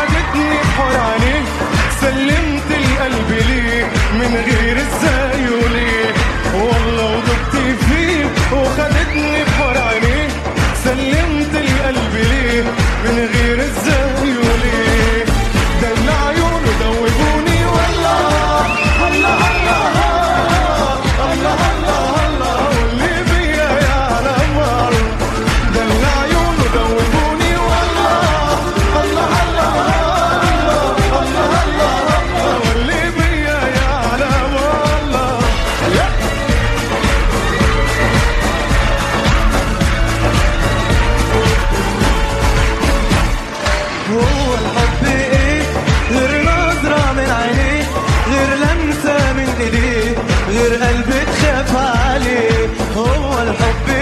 وخدتني بحور عينيه سلمت القلب ليه من غير ازاي وليه والله ودقت فيه وخدتني بحور عينيه سلمت القلب ليه من غير ازاي وليه دلع عيونه دوبوني والله الله الله الله الله الله واللي بيا يعلم الله دلع عيونه دوبوني والله الله الله الله الله الله واللي بيا يعلم الله هو الحب ايه غير نظرة من عينيه غير لمسة من ايديه غير قلب تخاف عليه هو الحب